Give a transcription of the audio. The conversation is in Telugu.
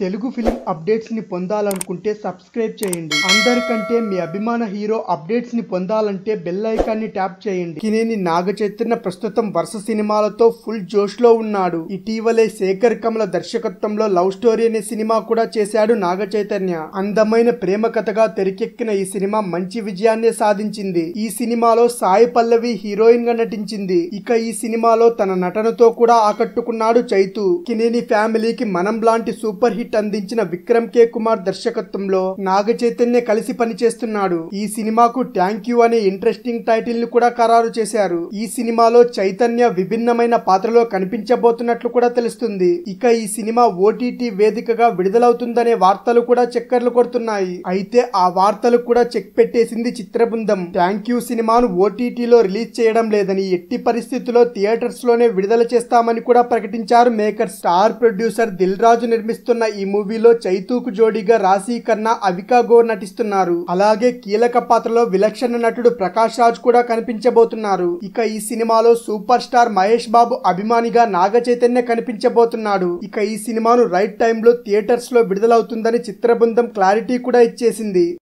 తెలుగు ఫిలిం అప్డేట్స్ ని పొందాలనుకుంటే సబ్స్క్రైబ్ చేయండి అందరికంటే మీ అభిమాన హీరో అప్డేట్స్ ని పొందాలంటే బెల్ ఐకాన్ ని ట్యాప్ చేయండి కినేని నాగ చైతన్య ప్రస్తుతం వరుస సినిమాలతో ఫుల్ జోష్ లో ఉన్నాడు ఇటీవలే శేఖర్ కమల దర్శకత్వంలో లవ్ స్టోరీ అనే సినిమా కూడా చేశాడు నాగ చైతన్య అందమైన ప్రేమ కథగా తెరకెక్కిన ఈ సినిమా మంచి విజయాన్నే సాధించింది ఈ సినిమాలో సాయి పల్లవి హీరోయిన్ గా నటించింది ఇక ఈ సినిమాలో తన నటనతో కూడా ఆకట్టుకున్నాడు చైతు కినేని ఫ్యామిలీకి మనం లాంటి సూపర్ హిట్ అందించిన విక్రమ్ కే కుమార్ దర్శకత్వంలో నాగ చైతన్య కలిసి పనిచేస్తున్నాడు ఈ సినిమాకు థ్యాంక్ యూ అనే ఇంట్రెస్టింగ్ టైటిల్ ని కూడా ఖరారు చేశారు ఈ సినిమాలో చైతన్య విభిన్నమైన పాత్రలో కనిపించబోతున్నట్లు కూడా తెలుస్తుంది ఇక ఈ సినిమా ఓటీటీ వేదికగా విడుదలవుతుందనే వార్తలు కూడా చక్కర్లు కొడుతున్నాయి అయితే ఆ వార్తలు కూడా చెక్ పెట్టేసింది చిత్రబృందం థ్యాంక్ యూ సినిమాను ఓటీటీలో రిలీజ్ చేయడం లేదని ఎట్టి పరిస్థితుల్లో థియేటర్స్ లోనే విడుదల చేస్తామని కూడా ప్రకటించారు maker star producer Dil Raju నిర్మిస్తున్న ఈ మూవీలో చైతూకు జోడీగా రాశీ ఖన్నా అవికా గోర్ నటిస్తున్నారు అలాగే కీలక పాత్రలో విలక్షణ నటుడు ప్రకాష్ రాజ్ కూడా కనిపించబోతున్నారు ఇక ఈ సినిమాలో సూపర్ స్టార్ మహేష్ బాబు అభిమానిగా నాగ చైతన్య కనిపించబోతున్నాడు ఇక ఈ సినిమాను రైట్ టైంలో థియేటర్స్ లో విడుదలవుతుందని చిత్రబృందం క్లారిటీ కూడా ఇచ్చేసింది